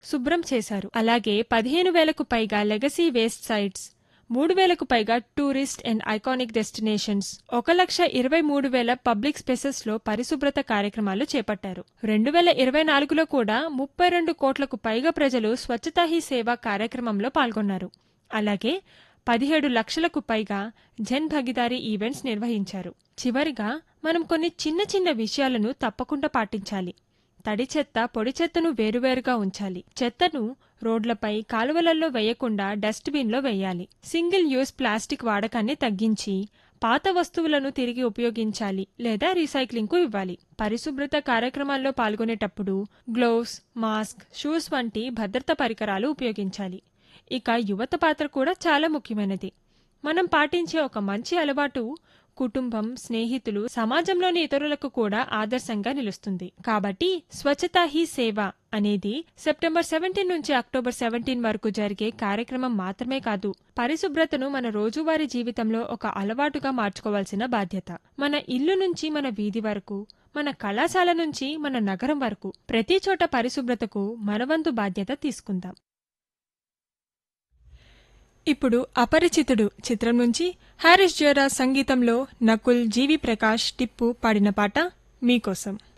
శుభ్రం చేశారు అలాగే పదిహేను వేలకు పైగా లెగసీ వేస్ట్ సైట్స్ మూడు వేలకు పైగా టూరిస్ట్ అండ్ ఐకానిక్ డెస్టినేషన్స్ ఒక లక్ష ఇరవై మూడు వేల పబ్లిక్ స్పేసెస్ లో పరిశుభ్రత కార్యక్రమాలు చేపట్టారు రెండు వేల ఇరవై నాలుగులో కూడా ముప్పై రెండు కోట్లకు పైగా ప్రజలు స్వచ్ఛతా హీ సేవ కార్యక్రమంలో పాల్గొన్నారు అలాగే పదిహేడు లక్షలకు పైగా జన్ భాగీదారీ ఈవెంట్స్ నిర్వహించారు చివరిగా మనం కొన్ని చిన్న చిన్న విషయాలను తప్పకుండా పాటించాలి తడి చెత్త పొడి చెత్తను వేరువేరుగా ఉంచాలి చెత్తను రోడ్లపై కాలువలలో వేయకుండా డస్ట్బిన్లో వేయాలి సింగిల్ యూజ్ ప్లాస్టిక్ వాడకాన్ని తగ్గించి పాత వస్తువులను తిరిగి ఉపయోగించాలి లేదా రీసైక్లింగ్కు ఇవ్వాలి పరిశుభ్రత కార్యక్రమాల్లో పాల్గొనేటప్పుడు గ్లోవ్స్ మాస్క్ షూస్ వంటి భద్రతా పరికరాలు ఉపయోగించాలి ఇక యువత పాత్ర కూడా చాలా ముఖ్యమైనది మనం పాటించే ఒక మంచి అలవాటు కుటుంబం స్నేహితులు సమాజంలోని ఇతరులకు కూడా ఆదర్శంగా నిలుస్తుంది కాబట్టి స్వచ్ఛతా హీ సేవ అనేది సెప్టెంబర్ సెవెంటీన్ నుంచి అక్టోబర్ సెవెంటీన్ వరకు జరిగే కార్యక్రమం మాత్రమే కాదు పరిశుభ్రతను మన రోజువారీ జీవితంలో ఒక అలవాటుగా మార్చుకోవాల్సిన బాధ్యత మన ఇల్లు నుంచి మన వీధి వరకు మన కళాశాల నుంచి మన నగరం వరకు ప్రతి చోట పరిశుభ్రతకు మనవంతు బాధ్యత తీసుకుందాం ఇప్పుడు అపరిచితుడు చిత్రం నుంచి హారిస్ జోరా సంగీతంలో నకుల్ జీవి ప్రకాష్ టిప్పు పాడిన పాట మీకోసం